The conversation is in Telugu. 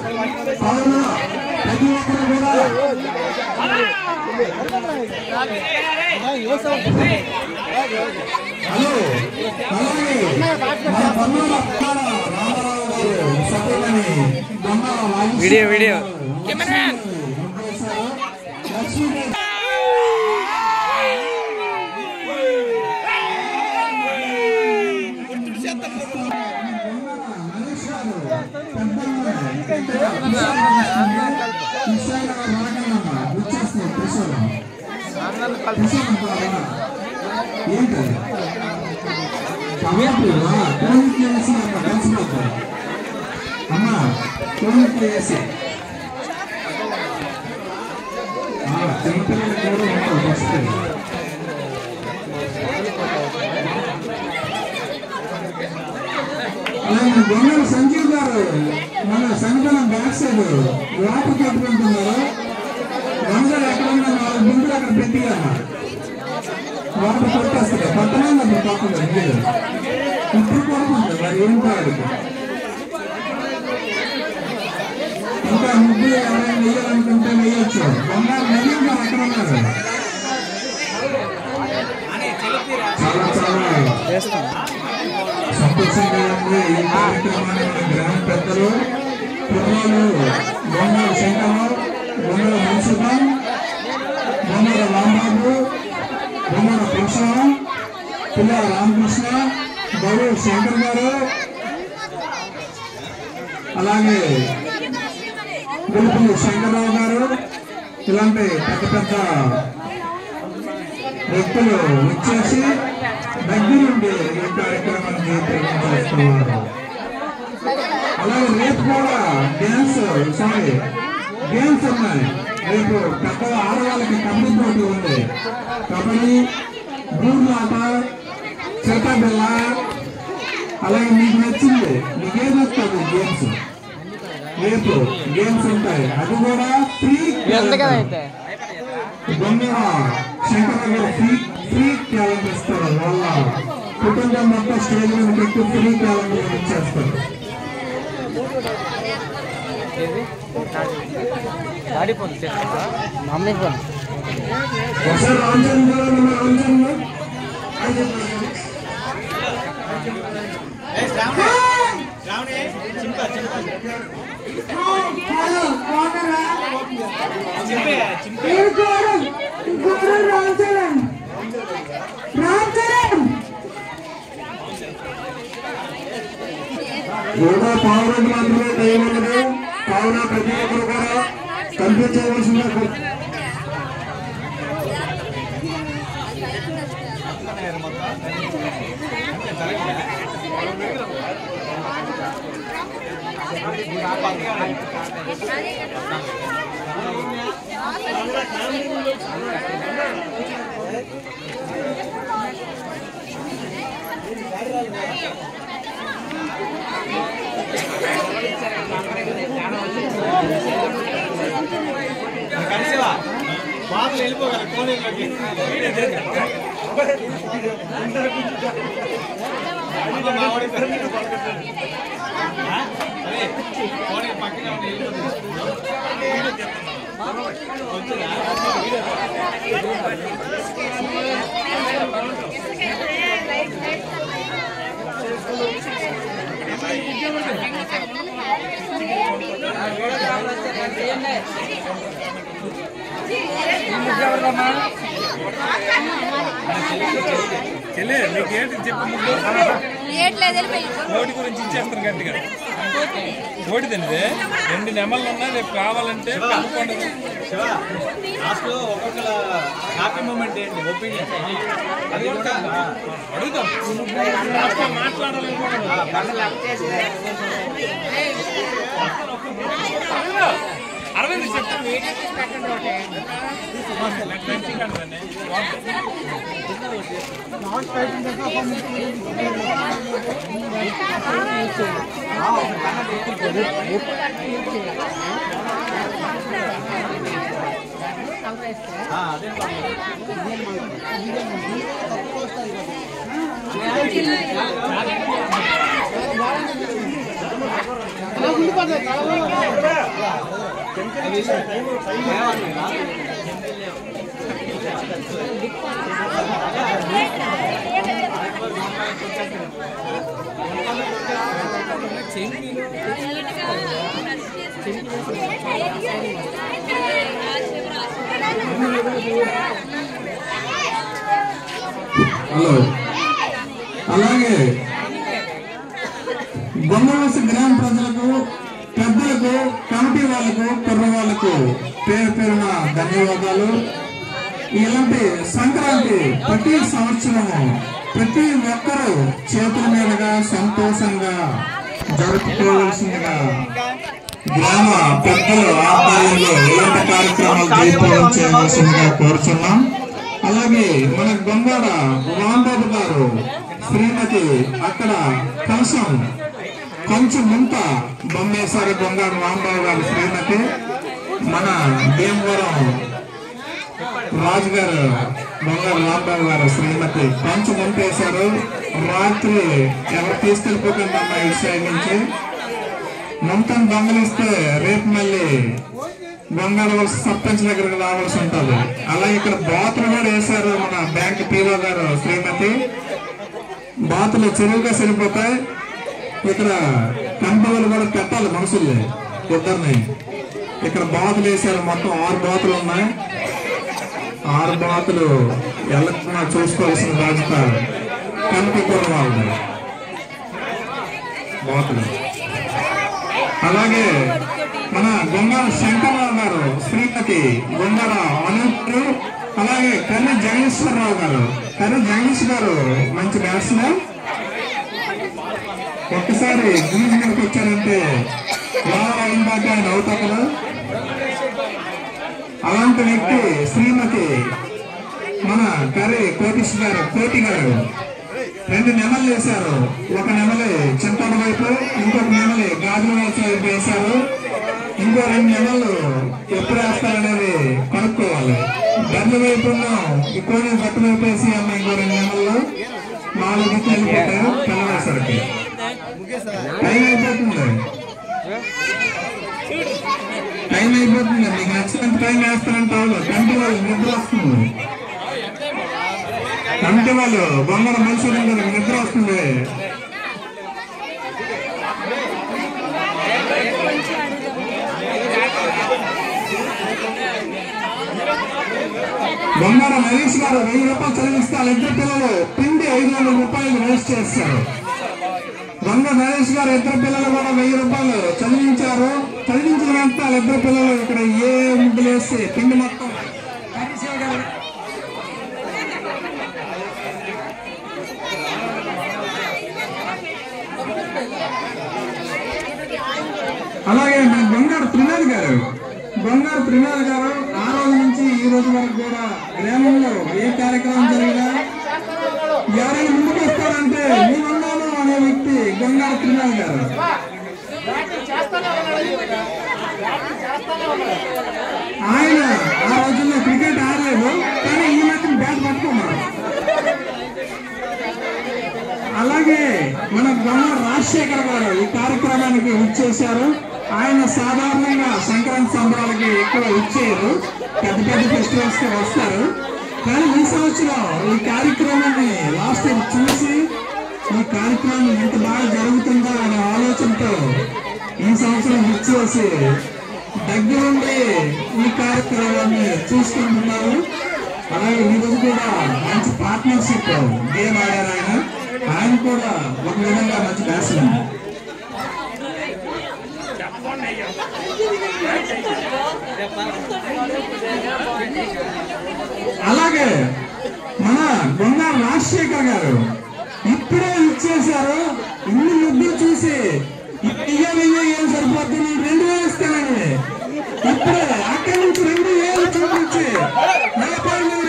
కావున ప్రతి ఒక్కరు కూడా హలో అలాగే మన పన్నుల రామారావు గారు Satyamani Dongala voice video, video. Cameraman Lakshmi అమ్మా కోవిడ్ చేసి చిన్నపిల్లలు కూడా ఉంటారు ఫస్ట్ అలాగే గొంగళ సంజీవ్ గారు మన సంఘటన బ్యాక్ సైడ్ లోపలికి పెట్టుకుంటున్నారు గొంగళ ఎక్కడ ఉన్నా నాలుగు గుంపులు అక్కడ పెట్టి లోపల కొట్టేస్తారు పట్టణంగా అప్పుడు కాకుండా మీరు ఇప్పుడు కొడుకుంటారు మరి ఏం కాదు ఇంకా ముగ్గురు ఎవరైనా వేయాలనుకుంటే వేయొచ్చు బంగారు నవీన్ గారు అక్కడ ఉన్నారు చాలా చాలా సంతోషంగా ఉంది ఈ కార్యక్రమాన్ని మన గ్రామ పెద్దలు కుర్రాలు బొమ్మల శంకరం బొమ్మల మన్సుఖం బొమ్మల రాంబాబు బొమ్మల కృష్ణ పిల్ల రామకృష్ణ బాబు శంకర్ గారు అలాగే గురుపులు శంకర్రావు గారు ఇలాంటి పెద్ద పెద్ద వ్యక్తులు వచ్చేసి దగ్గరుండి ఈ కార్యక్రమాన్ని జయప్రదం చేస్తున్నారు అలాగే రేపు కూడా డ్యాన్స్ సారీ గేమ్స్ ఉన్నాయి రేపు పెద్ద ఆడవాళ్ళకి కబడ్డీ పోటీ ఉంది కబడ్డీ బూర్లాట చిలకబిల్ల అలాగే మీకు నచ్చింది మీకు ఏది వస్తుంది గేమ్స్ రేపు గేమ్స్ ఉంటాయి అది కూడా ఫ్రీ బొమ్మ శంకర గారు ఫ్రీ ఫ్రీ క్యాలెండర్ ఇస్తారు వాళ్ళ కుటుంబం మొత్తం స్టేజ్ మీద పెట్టి ఫ్రీ క్యాలెండర్ ఇచ్చేస్తారు మమ్మీ ఫోన్ ఒకసారి రాంచరణ్ గారు మన రాంచరణ్ గారు అది చెప్పండి. హలో బాగున్నారా నేను గౌరవ్ గౌరవ్ రామ్ చరణ్ రామ్ చరణ్ ఇంకా పావు రోజు మాత్రమే టైం ఉన్నది కావున ప్రతి ఒక్కరు కూడా కంప్లీట్ చేయవలసిందిగా కోరు- కలిసివా బాబులు వెళ్ళిపోగలరు కోనేరులోకి మా వాడి పేరు మీద పలకట్లేదు. ఆ? అరే, కోనేరు పక్కనే ఉండి వెళ్ళిపోతుంది. వచ్చిందా? చెల్లె నీకు ఏంటి చెప్పు ముందు ఏట్లేదు వెళ్ళిపోయి నోటి గురించి ఇచ్చేస్తారు గట్టిగా నోటి తినదే రెండు నెమళ్ళు ఉన్నా రేపు కావాలంటే కనుక్కోండి లాస్ట్ లో ఒక్కొక్కల హ్యాపీ మూమెంట్ ఏంటి ఒపీనియన్ అది కూడా అడుగుతాం మాట్లాడాలి అరవింద్ చెప్తాను హలో అలాగే బొమ్మవలస గ్రామ ప్రజలకు పెద్దలకు కమిటీ వాళ్ళకు కుర్ర వాళ్ళకు పేరు పేరున ధన్యవాదాలు ఇలాంటి సంక్రాంతి ప్రతి సంవత్సరము ప్రతి ఒక్కరూ చేతుల మీదుగా సంతోషంగా జరుపుకోవాల్సిందిగా గ్రామ పెద్దలు ఆధ్వర్యంలో ఇలాంటి కార్యక్రమాలు జయప్రదం చేయవలసిందిగా కోరుచున్నాం అలాగే మన గొంగాడ రాంబాబు గారు శ్రీమతి అక్కడ కలసం కొంచెం ముంత బొమ్మేశ్వర గొంగాడ రాంబాబు గారు శ్రీమతి మన భీమవరం రాజు గారు బొంగారు రాంబాబు గారు శ్రీమతి కొంచెం ముంపేశారు రాత్రి ఎవరు తీసుకెళ్ళిపోకుండా అమ్మ ఇటు సైడ్ నుంచి ముంతను దొంగలిస్తే రేపు మళ్ళీ గంగాల వలస సర్పంచ్ దగ్గరకు రావాల్సి ఉంటుంది అలాగే ఇక్కడ బాతులు కూడా వేశారు మన బ్యాంక్ పీఓ గారు శ్రీమతి బాతులు చెరువుగా సరిపోతాయి ఇక్కడ కంపెనీలు కూడా పెట్టాలి మనుషుల్ని ఇద్దరిని ఇక్కడ బాతులు వేశారు మొత్తం ఆరు బాతులు ఉన్నాయి ఆరు బాతులు ఎల్లకుండా చూసుకోవాల్సిన బాధ్యత కమిటీ కూడా వాళ్ళది బాతులు అలాగే మన గొంగర శంకర్రావు గారు శ్రీమతి గొంగర అనుప్రు అలాగే కర్రి జగదీశ్వరరావు గారు కర్రి జగదీష్ గారు మంచి బ్యాట్స్మెన్ ఒక్కసారి గ్రీజ్ మీదకి వచ్చారంటే రావాలి దాకా ఆయన అవుతా కదా అలాంటి వ్యక్తి శ్రీమతి మన కర్రి కోటిష్ గారు కోటి గారు రెండు నెమలు వేశారు ఒక నెమలి చింతల వైపు ఇంకొక నెమలి గాజుల వైపు వైపు వేశారు ఇంకో రెండు నెమలు ఎప్పుడు వేస్తారనేది కనుక్కోవాలి బెర్ల వైపు ఈ కోడి గట్టు వైపు వేసి అమ్మ ఇంకో రెండు నెమల్లో నాలుగు గిట్లు వెళ్ళిపోతారు పిల్లవేసరికి టైం అయిపోతుంది టైం అయిపోతుంది మీకు నచ్చినంత టైం వేస్తారంటే వాళ్ళు కంటి వాళ్ళు నిద్ర వస్తుంది కంటి వాళ్ళు బొమ్మల మనుషులు ఉండరు, నిద్ర వస్తుంది బొమ్మల నరేష్ గారు వెయ్యి రూపాయలు చదివిస్తే వాళ్ళ ఇద్దరు పిల్లలు పిండి ఐదు వందల రూపాయలు వేస్ట్ చేస్తారు దొంగ నరేష్ గారు ఇద్దరు పిల్లలు కూడా వెయ్యి రూపాయలు చదివించారు చదివించిన వెంటనే వాళ్ళ ఇద్దరు పిల్లలు ఇక్కడ ఏ ముగ్గులు వేసి పిండి మొత్తం కరిసేయగలరు. అలాగే మన బంగారు త్రినాథ్ గారు బంగారు త్రినాథ్ గారు ఆ రోజు నుంచి ఈ రోజు వరకు కూడా గ్రామంలో ఏ కార్యక్రమం జరిగినా ఎవరైనా ముందుకు వస్తారంటే నేనున్నాను అనే వ్యక్తి బంగారు త్రినాథ్ గారు ఆయన ఆ రోజుల్లో క్రికెట్ ఆడలేదు కానీ ఈ మధ్య బ్యాట్ పట్టుకున్నాడు అలాగే మన గొల్ల రాజశేఖర్ గారు ఈ కార్యక్రమానికి ఇచ్చేశారు ఆయన సాధారణంగా సంక్రాంతి సంబరాలకి ఎక్కువ ఇచ్చేయరు పెద్ద పెద్ద ఫెస్టివల్స్ కి వస్తారు కానీ ఈ సంవత్సరం ఈ కార్యక్రమాన్ని లాస్ట్ ఇయర్ చూసి ఈ కార్యక్రమం ఎంత బాగా జరుగుతుందో అనే ఆలోచనతో ఈ సంవత్సరం ఇచ్చేసి దగ్గరుండి ఈ కార్యక్రమాన్ని చూసుకుంటున్నారు అలాగే ఈ రోజు కూడా మంచి పార్ట్నర్షిప్ గేమ్ ఆడారు ఆయన ఆయన కూడా ఒక విధంగా మంచి బ్యాట్స్మెన్ అలాగే మన బొంగ రాజశేఖర్ గారు ఇప్పుడే ఇచ్చేశారు ఇన్ని ముద్దులు చూసి ఇయ్య వెయ్యి ఏం సరిపోతుంది నేను రెండు వేలు ఇస్తానని ఇప్పుడే అక్కడి నుంచి రెండు వేలు చూపించి నా పేరు మీద